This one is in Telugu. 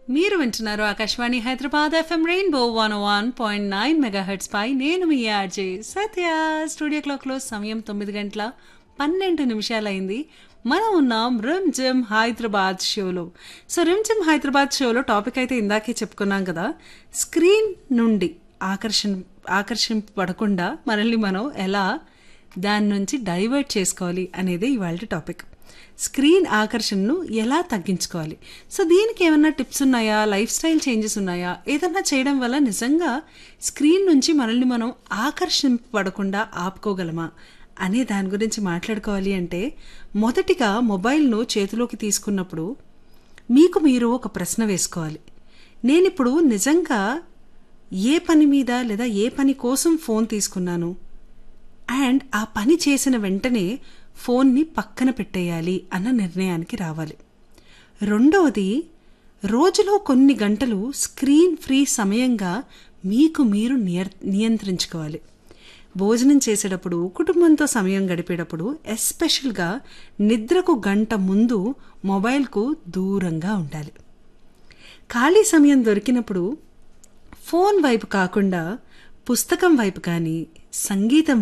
మీరు వింటున్నారు Akashvani Hyderabad FM Rainbow one one point nine megahertz పై నేను మీ ఆర్జే సత్య స్టూడియో క్లాక్లో సమయం తొమ్మిది గంటల పన్నెండు నిమిషాలైంది మనం ఉన్నాం రిమ్ జిమ్ హైదరాబాద్ షోలో సో రిమ్ జిమ్ హైదరాబాద్ షోలో టాపిక్ అయితే ఇందాకే చెప్పుకున్నాం కదా స్క్రీన్ నుండి ఆకర్షణ ఆకర్షింపబడకుండా మనల్ని మనం ఎలా దాని నుంచి డైవర్ట్ చేసుకోవాలి అనేది ఇవాళ టాపిక్ స్క్రీన్ ఆకర్షణను ఎలా తగ్గించుకోవాలి సో దీనికి ఏమైనా టిప్స్ ఉన్నాయా లైఫ్ స్టైల్ చేంజెస్ ఉన్నాయా ఏదన్నా చేయడం వల్ల నిజంగా స్క్రీన్ నుంచి మనల్ని మనం ఆకర్షింపబడకుండా ఆపుకోగలమా అనే దాని గురించి మాట్లాడుకోవాలి అంటే మొదటిగా మొబైల్ను చేతిలోకి తీసుకున్నప్పుడు మీకు మీరు ఒక ప్రశ్న వేసుకోవాలి నేనిప్పుడు నిజంగా ఏ పని మీద లేదా ఏ పని కోసం ఫోన్ తీసుకున్నాను అండ్ ఆ పని చేసిన వెంటనే ఫోన్ని పక్కన పెట్టేయాలి అన్న నిర్ణయానికి రావాలి రెండవది రోజులో కొన్ని గంటలు స్క్రీన్ ఫ్రీ సమయంగా మీకు మీరు నియర్ నియంత్రించుకోవాలి భోజనం చేసేటప్పుడు కుటుంబంతో సమయం గడిపేటప్పుడు ఎస్పెషల్గా నిద్రకు గంట ముందు మొబైల్కు దూరంగా ఉండాలి ఖాళీ సమయం దొరికినప్పుడు ఫోన్ వైపు కాకుండా పుస్తకం వైపు కానీ సంగీతం